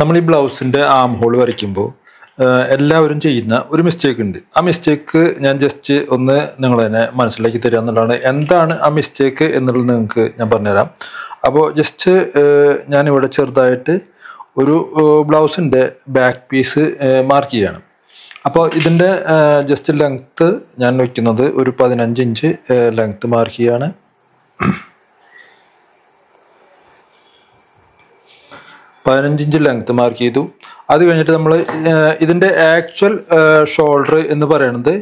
നമ്മൾ ഈ ബ്ലൗസിൻ്റെ ആം ഹോൾ വരയ്ക്കുമ്പോൾ എല്ലാവരും ചെയ്യുന്ന ഒരു മിസ്റ്റേക്ക് ഉണ്ട് ആ മിസ്റ്റേക്ക് ഞാൻ ജസ്റ്റ് ഒന്ന് നിങ്ങൾ തന്നെ മനസ്സിലാക്കി തരിക എന്നുള്ളതാണ് എന്താണ് ആ മിസ്റ്റേക്ക് എന്നുള്ളത് നിങ്ങൾക്ക് ഞാൻ പറഞ്ഞുതരാം അപ്പോൾ ജസ്റ്റ് ഞാനിവിടെ ചെറുതായിട്ട് ഒരു ബ്ലൗസിൻ്റെ ബാക്ക് പീസ് മാർക്ക് ചെയ്യാണ് അപ്പോൾ ഇതിൻ്റെ ജസ്റ്റ് ലെങ്ത്ത് ഞാൻ വയ്ക്കുന്നത് ഒരു പതിനഞ്ച് ഇഞ്ച് ലെങ്ത്ത് മാർക്ക് ചെയ്യാണ് പതിനഞ്ച് ഇഞ്ച് ലെങ്ത്ത് മാർക്ക് ചെയ്തു അത് കഴിഞ്ഞിട്ട് നമ്മൾ ഇതിൻ്റെ ആക്ച്വൽ ഷോൾഡർ എന്ന് പറയുന്നത്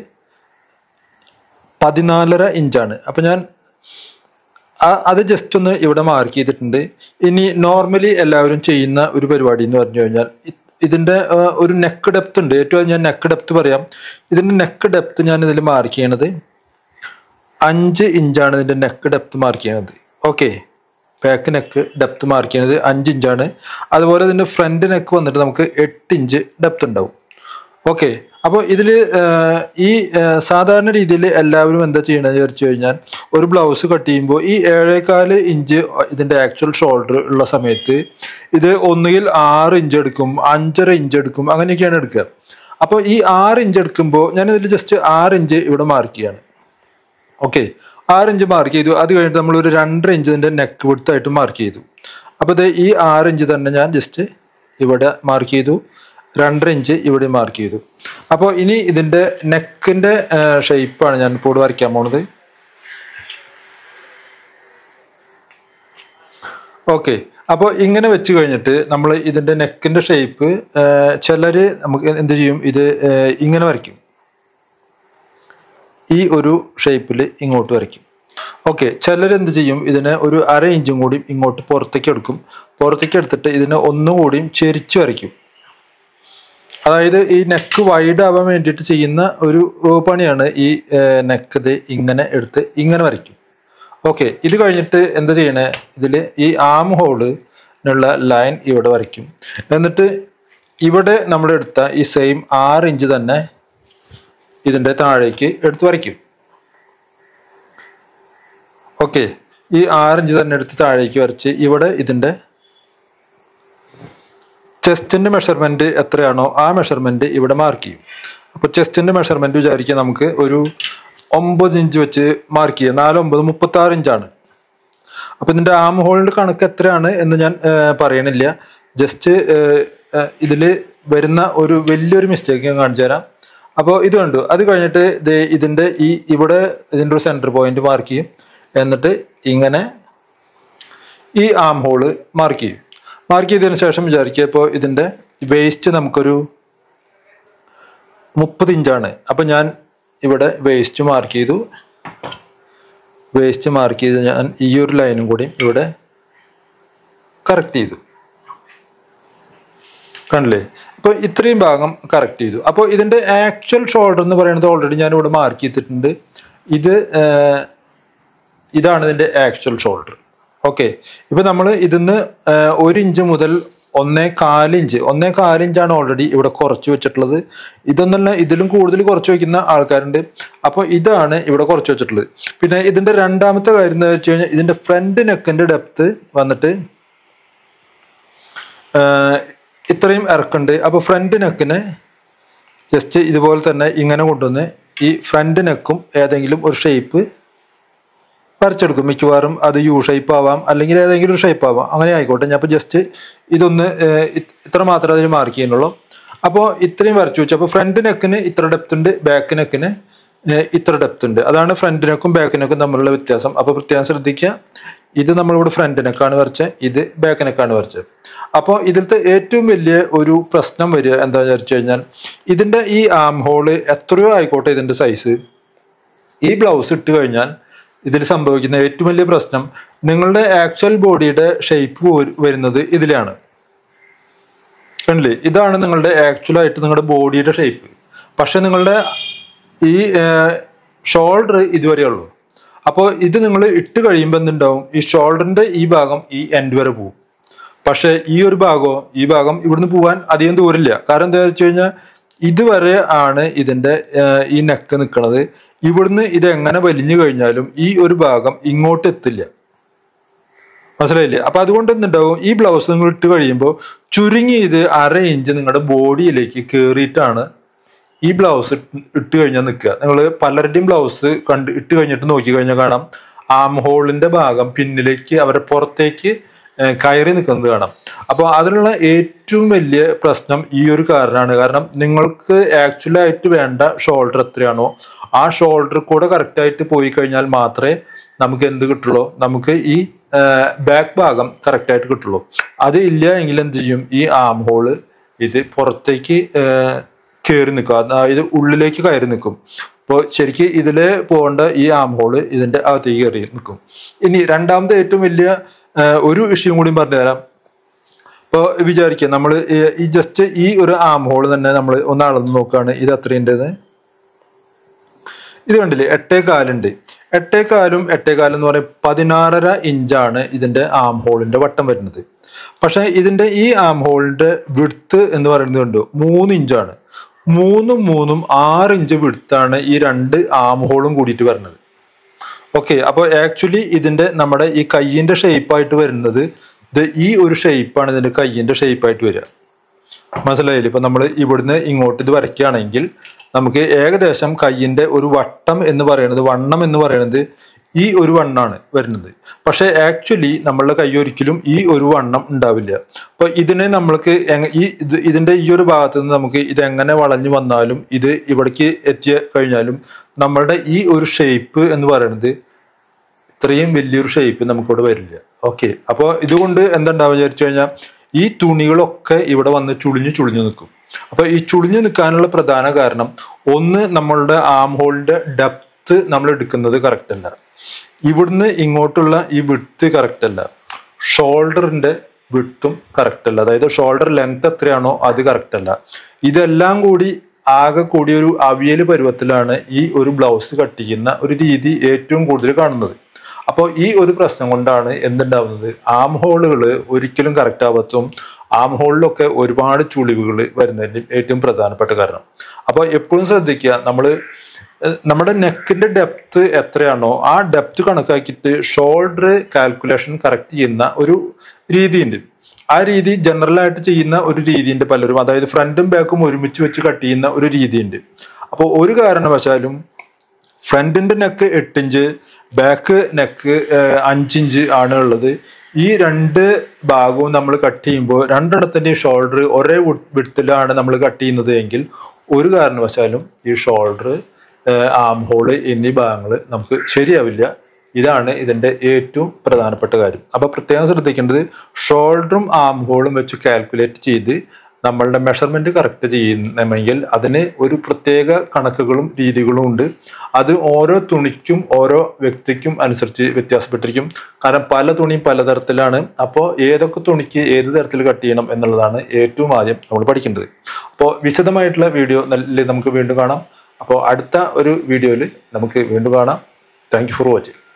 പതിനാലര ഇഞ്ചാണ് അപ്പം ഞാൻ ആ- അത് ജസ്റ്റ് ഒന്ന് ഇവിടെ മാർക്ക് ചെയ്തിട്ടുണ്ട് ഇനി നോർമലി എല്ലാവരും ചെയ്യുന്ന ഒരു പരിപാടി എന്ന് പറഞ്ഞു കഴിഞ്ഞാൽ ഇ- ഇതിൻ്റെ ആ, ഒരു നെക്ക് ഡെപ്ത് ഉണ്ട് ഏറ്റവും ഞാൻ നെക്ക് ഡെപ്ത് പറയാം ഇതിൻ്റെ നെക്ക് ഡെപ്ത് ഞാൻ ഇതിൽ മാർക്ക് ചെയ്യണത് അഞ്ച് ഇഞ്ചാണ് ഇതിൻ്റെ നെക്ക് ഡെപ്ത് മാർക്ക് ചെയ്യണത് okay back neck depth mark ചെയ്യണത് അഞ്ച് ഇഞ്ചാണ് അതുപോലെ ഇതിൻ്റെ ഫ്രണ്ട് നെക്ക് വന്നിട്ട് നമുക്ക് എട്ട് ഇഞ്ച് ഡെപ്ത് ഉണ്ടാവും ഓക്കെ അപ്പോൾ ഇതിൽ ഈ ആ, സാധാരണ രീതിയിൽ എല്ലാവരും എന്താ ചെയ്യണമെന്ന് വിചാരിച്ചു കഴിഞ്ഞാൽ ഒരു ബ്ലൗസ് കട്ട് ചെയ്യുമ്പോൾ ഈ ഏഴേകാല് ഇഞ്ച് ഇതിൻ്റെ ആക്ച്വൽ ഷോൾഡർ ഉള്ള സമയത്ത് ഇത് ഒന്നുകിൽ ആറ് ഇഞ്ച് എടുക്കും അഞ്ചര ഇഞ്ച് എടുക്കും അങ്ങനെയൊക്കെയാണ് എടുക്കുക അപ്പോൾ ഈ ആറ് ഇഞ്ച് എടുക്കുമ്പോൾ ഞാനിതിൽ ജസ്റ്റ് ആറ് ഇഞ്ച് ഇവിടെ മാർക്ക് ചെയ്യാണ് ഓക്കെ ആറ് ഇഞ്ച് മാർക്ക് ചെയ്തു അത് കഴിഞ്ഞിട്ട് നമ്മൾ ഒരു രണ്ടര ഇഞ്ചിൻ്റെ നെക്ക് വിടുത്തായിട്ട് മാർക്ക് ചെയ്തു അപ്പോൾ ഇത് ഈ ആറ് ഇഞ്ച് തന്നെ ഞാൻ ജസ്റ്റ് ഇവിടെ മാർക്ക് ചെയ്തു രണ്ടര ഇഞ്ച് ഇവിടെ മാർക്ക് ചെയ്തു അപ്പോൾ ഇനി ഇതിൻ്റെ നെക്കിൻ്റെ ഷേപ്പാണ് ഞാൻ ഇപ്പോൾ ഇവിടെ വരയ്ക്കാൻ പോണത് ഓക്കെ അപ്പോൾ ഇങ്ങനെ വെച്ച് കഴിഞ്ഞിട്ട് നമ്മൾ ഇതിൻ്റെ നെക്കിൻ്റെ ഷേപ്പ് ചിലർ നമുക്ക് എന്ത് ചെയ്യും ഇത് ഏഹ്, ഇങ്ങനെ വരയ്ക്കും ഈ ഒരു ഷേപ്പിൽ ഇങ്ങോട്ട് വരയ്ക്കും ഓക്കെ ചിലർ എന്ത് ചെയ്യും ഇതിനെ ഒരു അര ഇഞ്ചും കൂടി ഇങ്ങോട്ട് പുറത്തേക്ക് എടുക്കും പുറത്തേക്ക് എടുത്തിട്ട് ഇതിനെ ഒന്നുകൂടിയും ചെരിച്ച് വരയ്ക്കും അതായത് ഈ നെക്ക് വൈഡ് ആവാൻ വേണ്ടിയിട്ട് ചെയ്യുന്ന ഒരു ഏഹ്, പണിയാണ് ഈ നെക്ക് ഇത് ഇങ്ങനെ എടുത്ത് ഇങ്ങനെ വരയ്ക്കും ഓക്കെ ഇത് കഴിഞ്ഞിട്ട് എന്താ ചെയ്യണേ ഇതിൽ ഈ ആം ഹോളിനുള്ള ലൈൻ ഇവിടെ വരയ്ക്കും എന്നിട്ട് ഇവിടെ നമ്മൾ എടുത്ത ഈ സെയിം ആറ് ഇഞ്ച് തന്നെ ഇതിൻ്റെ താഴേക്ക് എടുത്ത് വരയ്ക്കും ഓക്കെ ഈ ആറിഞ്ച് തന്നെ എടുത്ത് താഴേക്ക് വരച്ച് ഇവിടെ ഇതിൻ്റെ ചെസ്റ്റിൻ്റെ മെഷർമെൻറ്റ് എത്രയാണോ ആ മെഷർമെൻറ്റ് ഇവിടെ മാർക്ക് ചെയ്യും അപ്പോൾ ചെസ്റ്റിൻ്റെ മെഷർമെൻറ്റ് വിചാരിക്കുക നമുക്ക് ഒരു ഒമ്പത് ഇഞ്ച് വെച്ച് മാർക്ക് ചെയ്യുക നാല് ഒമ്പത് മുപ്പത്താറ് ഇഞ്ചാണ് അപ്പോൾ ഇതിൻ്റെ ആം ഹോളിൻ്റെ കണക്ക് എത്രയാണ് എന്ന് ഞാൻ ആ, പറയണില്ല ജസ്റ്റ് ഇതിൽ വരുന്ന ഒരു വലിയൊരു മിസ്റ്റേക്ക് ഞാൻ കാണിച്ചു തരാം അപ്പോൾ ഇത് കണ്ടു അത് കഴിഞ്ഞിട്ട് ദേ ഇതിൻ്റെ ഈ ഇവിടെ ഇതിൻ്റെ ഒരു സെൻറ്റർ പോയിന്റ് മാർക്ക് ചെയ്യും എന്നിട്ട് ഇങ്ങനെ ഈ ആം ഹോള് മാർക്ക് ചെയ്യും മാർക്ക് ചെയ്തതിന് ശേഷം വിചാരിക്കുക ഇപ്പോൾ ഇതിൻ്റെ വേസ്റ്റ് നമുക്കൊരു മുപ്പത് ഇഞ്ചാണ് അപ്പം ഞാൻ ഇവിടെ വേസ്റ്റ് മാർക്ക് ചെയ്തു വേസ്റ്റ് മാർക്ക് ചെയ്ത് ഞാൻ ഈ ഒരു ലൈനും കൂടി ഇവിടെ കറക്റ്റ് ചെയ്തു കണ്ടില്ലേ അപ്പോൾ ഇത്രയും ഭാഗം കറക്റ്റ് ചെയ്തു അപ്പോൾ ഇതിൻ്റെ ആക്ച്വൽ ഷോൾഡർ എന്ന് പറയുന്നത് ഓൾറെഡി ഞാൻ ഇവിടെ മാർക്ക് ചെയ്തിട്ടുണ്ട് ഇത് ഏർ, ഇതാണ് ഇതിൻ്റെ ആക്ച്വൽ ഷോൾഡർ ഓക്കെ ഇപ്പം നമ്മൾ ഇതിന്ന് ഏർ, ഒരു ഇഞ്ച് മുതൽ ഒന്നേ കാലിഞ്ച് ഒന്നേ കാലിഞ്ചാണ് ഓൾറെഡി ഇവിടെ കുറച്ച് വെച്ചിട്ടുള്ളത് ഇതൊന്നല്ല ഇതിലും കൂടുതൽ കുറച്ച് വയ്ക്കുന്ന ആൾക്കാരുണ്ട് അപ്പോൾ ഇതാണ് ഇവിടെ കുറച്ച് വെച്ചിട്ടുള്ളത് പിന്നെ ഇതിൻ്റെ രണ്ടാമത്തെ കാര്യം എന്താ വെച്ച് കഴിഞ്ഞാൽ ഇതിൻ്റെ ഫ്രണ്ട് നെക്കിൻ്റെ ഡെപ്ത് വന്നിട്ട് ഏർ, ഇത്രയും ഇറക്കുണ്ട് അപ്പോൾ ഫ്രണ്ട് നെക്കിന് ജസ്റ്റ് ഇതുപോലെ തന്നെ ഇങ്ങനെ കൊണ്ടുവന്ന് ഈ ഫ്രണ്ട് നെക്കും ഏതെങ്കിലും ഒരു ഷേപ്പ് വരച്ചെടുക്കും മിക്കവാറും അത് യു ഷേപ്പ് ആവാം അല്ലെങ്കിൽ ഏതെങ്കിലും ഒരു ഷേപ്പ് ആവാം അങ്ങനെ ആയിക്കോട്ടെ ഞാൻ അപ്പോൾ ജസ്റ്റ് ഇതൊന്ന് ഏർ, ഇത്- ഇത്ര മാത്രമേ അതിന് മാർക്ക് ചെയ്യുന്നുള്ളൂ അപ്പോൾ ഇത്രയും വരച്ചു വെച്ചു അപ്പോൾ ഫ്രണ്ട് നെക്കിന് ഇത്ര ഡെപ്ത് ഉണ്ട് ബാക്ക് നെക്കിന് ഏർ, ഇത്ര ഡെപ്ത് ഉണ്ട് അതാണ് ഫ്രണ്ട് നെക്കും ബാക്ക് നെക്കും തമ്മിലുള്ള വ്യത്യാസം അപ്പോൾ പ്രത്യേകം ശ്രദ്ധിക്കുക ഇത് നമ്മളിവിടെ ഫ്രണ്ട് നെക്കാണ് വരച്ചത് ഇത് ബാക്ക് നെക്കാണ് വരച്ചത് അപ്പോൾ ഇതിലത്തെ ഏറ്റവും വലിയ ഒരു പ്രശ്നം വരിക എന്താ വിചാരിച്ചു കഴിഞ്ഞാൽ ഇതിൻ്റെ ഈ ആം ഹോള് എത്രയോ ആയിക്കോട്ടെ ഇതിൻ്റെ സൈസ് ഈ ബ്ലൗസ് ഇട്ട് കഴിഞ്ഞാൽ ഇതിൽ സംഭവിക്കുന്ന ഏറ്റവും വലിയ പ്രശ്നം നിങ്ങളുടെ ആക്ച്വൽ ബോഡിയുടെ ഷേപ്പ് വരുന്നത് ഇതിലാണ് കണ്ടില്ലേ ഇതാണ് നിങ്ങളുടെ ആക്ച്വൽ ആയിട്ട് നിങ്ങളുടെ ബോഡിയുടെ ഷേപ്പ് പക്ഷെ നിങ്ങളുടെ ഈ ഷോൾഡർ ഇതുവരെ ഉള്ളൂ അപ്പോൾ ഇത് നിങ്ങൾ ഇട്ട് കഴിയുമ്പോൾ എന്തുണ്ടാവും ഈ ഷോൾഡറിന്റെ ഈ ഭാഗം ഈ എൻഡ് വരെ പോകും പക്ഷെ ഈ ഒരു ഭാഗമോ ഈ ഭാഗം ഇവിടുന്ന് പോകാൻ അധികം ദൂരമില്ല കാരണം എന്താ വെച്ച് കഴിഞ്ഞാൽ ഇതുവരെ ആണ് ഇതിന്റെ ഏർ, ഈ നെക്ക് നിൽക്കുന്നത് ഇവിടുന്ന് ഇത് എങ്ങനെ വലിഞ്ഞു കഴിഞ്ഞാലും ഈ ഒരു ഭാഗം ഇങ്ങോട്ട് എത്തില്ല മനസ്സിലായില്ലേ അപ്പൊ അതുകൊണ്ട് എന്തുണ്ടാവും ഈ ബ്ലൗസ് നിങ്ങൾ ഇട്ട് കഴിയുമ്പോൾ ചുരുങ്ങി ഇത് അര ഇഞ്ച് നിങ്ങളുടെ ബോഡിയിലേക്ക് കയറിയിട്ടാണ് ഈ ബ്ലൗസ് ഇട്ട് കഴിഞ്ഞാൽ നിൽക്കുക നിങ്ങൾ പലരുടെയും ബ്ലൗസ് കണ്ട് ഇട്ട് കഴിഞ്ഞിട്ട് നോക്കി കഴിഞ്ഞാൽ കാണാം ആം ഹോളിന്റെ ഭാഗം പിന്നിലേക്ക് അവരുടെ പുറത്തേക്ക് ഏഹ് കയറി നിൽക്കുന്നത് കാണാം അപ്പോൾ അതിനുള്ള ഏറ്റവും വലിയ പ്രശ്നം ഈ ഒരു കാരണമാണ് കാരണം നിങ്ങൾക്ക് ആക്ച്വലി ആയിട്ട് വേണ്ട ഷോൾഡർ എത്രയാണോ ആ ഷോൾഡർ കൂടെ കറക്റ്റ് ആയിട്ട് പോയി കഴിഞ്ഞാൽ മാത്രമേ നമുക്ക് എന്ത് കിട്ടുള്ളൂ നമുക്ക് ഈ ബാക്ക് ഭാഗം കറക്റ്റ് ആയിട്ട് കിട്ടുള്ളൂ അത് ഇല്ല എങ്കിൽ എന്ത് ചെയ്യും ഈ ആം ഹോള് ഇത് പുറത്തേക്ക് കയറി നിൽക്കും അതായത് ഉള്ളിലേക്ക് കയറി നിൽക്കും അപ്പോൾ ശരിക്ക് ഇതില് പോകേണ്ട ഈ ആം ഹോള് ഇതിന്റെ അകത്തേക്ക് കയറി നിൽക്കും ഇനി രണ്ടാമത്തെ ഏറ്റവും വലിയ ആ, ഒരു വിഷയം കൂടി പറഞ്ഞുതരാം ഇപ്പോൾ വിചാരിക്കുക നമ്മൾ ഈ ജസ്റ്റ് ഈ ഒരു ആം ഹോൾ തന്നെ നമ്മൾ ഒന്ന് അളന്ന് നോക്കുകയാണ് ഇത് എത്രയുണ്ടെന്ന് ഇത് കണ്ടില്ലേ എട്ടേ കാലുണ്ട് എട്ടേ കാലും എട്ടേ കാലും എന്ന് പറയുന്നത് പതിനാറര ഇഞ്ചാണ് ഇതിന്റെ ആം ഹോളിന്റെ വട്ടം വരുന്നത് പക്ഷെ ഇതിന്റെ ഈ ആം ഹോളിന്റെ വിടുത്ത് എന്ന് പറയുന്നത് കണ്ടു മൂന്ന് ഇഞ്ചാണ് മൂന്നും മൂന്നും ആറ് ഇഞ്ച് വിടുത്താണ് ഈ രണ്ട് ആം ഹോളും കൂടിയിട്ട് വരുന്നത് ഓക്കെ അപ്പോൾ ആക്ച്വലി ഇതിന്റെ നമ്മുടെ ഈ കയ്യിന്റെ ഷേപ്പായിട്ട് വരുന്നത് ഇത് ഈ ഒരു ഷേപ്പാണ് ഇതിന്റെ കയ്യിന്റെ ഷേപ്പായിട്ട് വരിക മനസ്സിലായില്ലേ ഇപ്പൊ നമ്മൾ ഇവിടുന്ന് ഇങ്ങോട്ട് ഇത് വരയ്ക്കുകയാണെങ്കിൽ നമുക്ക് ഏകദേശം കയ്യിന്റെ ഒരു വട്ടം എന്ന് പറയുന്നത് വണ്ണം എന്ന് പറയുന്നത് ഈ ഒരു വണ്ണാണ് വരുന്നത് പക്ഷെ ആക്ച്വലി നമ്മളുടെ കൈ ഒരിക്കലും ഈ ഒരു വണ്ണം ഉണ്ടാവില്ല അപ്പൊ ഇതിനെ നമ്മൾക്ക് എങ്ങ- ഈ ഇത് ഇതിന്റെ ഈ ഒരു ഭാഗത്ത് നിന്ന് നമുക്ക് ഇത് എങ്ങനെ വളഞ്ഞു വന്നാലും ഇത് ഇവിടേക്ക് എത്തിയ കഴിഞ്ഞാലും നമ്മളുടെ ഈ ഒരു ഷേപ്പ് എന്ന് പറയുന്നത് ഇത്രയും വലിയൊരു ഷേപ്പ് നമുക്കിവിടെ വരില്ല ഓക്കെ അപ്പോൾ ഇതുകൊണ്ട് എന്തുണ്ടാവുക വിചാരിച്ചു കഴിഞ്ഞാൽ ഈ തുണികളൊക്കെ ഇവിടെ വന്ന് ചുളിഞ്ഞു ചുളിഞ്ഞു നിൽക്കും അപ്പൊ ഈ ചുളിഞ്ഞു നിൽക്കാനുള്ള പ്രധാന കാരണം ഒന്ന് നമ്മളുടെ ആം ഹോളിന്റെ ഡെപ്ത് നമ്മൾ എടുക്കുന്നത് കറക്റ്റ് അല്ല ഇവിടുന്ന് ഇങ്ങോട്ടുള്ള ഈ വിട്ത് കറക്റ്റ് അല്ല ഷോൾഡറിന്റെ വിട്ടും കറക്റ്റ് അല്ല അതായത് ഷോൾഡർ ലെങ്ത് എത്രയാണോ അത് കറക്റ്റ് അല്ല ഇതെല്ലാം കൂടി ആകെ കൂടി ഒരു അവിയൽ പരുവത്തിലാണ് ഈ ഒരു ബ്ലൗസ് കട്ട് ചെയ്യുന്ന ഒരു രീതി ഏറ്റവും കൂടുതൽ കാണുന്നത് അപ്പോൾ ഈ ഒരു പ്രശ്നം കൊണ്ടാണ് എന്തുണ്ടാവുന്നത് ആം ഹോളുകൾ ഒരിക്കലും കറക്റ്റ് ആവത്തും ആം ഹോളിലൊക്കെ ഒരുപാട് ചുളിവുകൾ വരുന്നതിന്റെ ഏറ്റവും പ്രധാനപ്പെട്ട കാരണം അപ്പോൾ എപ്പോഴും ശ്രദ്ധിക്കുക നമ്മൾ നമ്മുടെ നെക്കിന്റെ ഡെപ്ത് എത്രയാണോ ആ ഡെപ്ത് കണക്കാക്കിയിട്ട് ഷോൾഡർ കാൽക്കുലേഷൻ കറക്റ്റ് ചെയ്യുന്ന ഒരു രീതിയുണ്ട് ആ രീതി ജനറൽ ആയിട്ട് ചെയ്യുന്ന ഒരു രീതിയുണ്ട് പലരും അതായത് ഫ്രണ്ടും ബാക്കും ഒരുമിച്ച് വെച്ച് കട്ട് ചെയ്യുന്ന ഒരു രീതിയുണ്ട് അപ്പോൾ ഒരു കാരണവശാലും ഫ്രണ്ടിന്റെ നെക്ക് എട്ടിഞ്ച് ബാക്ക് നെക്ക് അഞ്ചിഞ്ച് ആണ് ഉള്ളത് ഈ രണ്ട് ഭാഗവും നമ്മൾ കട്ട് ചെയ്യുമ്പോൾ രണ്ടിടത്തിന്റെയും ഷോൾഡർ ഒരേ വിടത്തിലാണ് നമ്മൾ കട്ട് ചെയ്യുന്നത് എങ്കിൽ ഒരു കാരണവശാലും ഈ ഷോൾഡർ ആം ഹോള് എന്നീ ഭാഗങ്ങൾ നമുക്ക് ശരിയാവില്ല ഇതാണ് ഇതിന്റെ ഏറ്റവും പ്രധാനപ്പെട്ട കാര്യം അപ്പൊ പ്രത്യേകം ശ്രദ്ധിക്കേണ്ടത് ഷോൾഡറും ആം ഹോളും വെച്ച് കാൽക്കുലേറ്റ് ചെയ്ത് നമ്മളുടെ മെഷർമെന്റ് കറക്റ്റ് ചെയ്യണമെങ്കിൽ അതിന് ഒരു പ്രത്യേക കണക്കുകളും രീതികളും ഉണ്ട് അത് ഓരോ തുണിക്കും ഓരോ വ്യക്തിക്കും അനുസരിച്ച് വ്യത്യാസപ്പെട്ടിരിക്കും കാരണം പല തുണിയും പലതരത്തിലാണ് അപ്പോൾ ഏതൊക്കെ തുണിക്ക് ഏത് തരത്തിൽ കട്ട് ചെയ്യണം എന്നുള്ളതാണ് ഏറ്റവും ആദ്യം നമ്മൾ പഠിക്കേണ്ടത് അപ്പോൾ വിശദമായിട്ടുള്ള വീഡിയോ നല്ല നമുക്ക് വീണ്ടും കാണാം അപ്പോൾ അടുത്ത ഒരു വീഡിയോയിൽ നമുക്ക് വീണ്ടും കാണാം താങ്ക് യു ഫോർ വാച്ചിങ്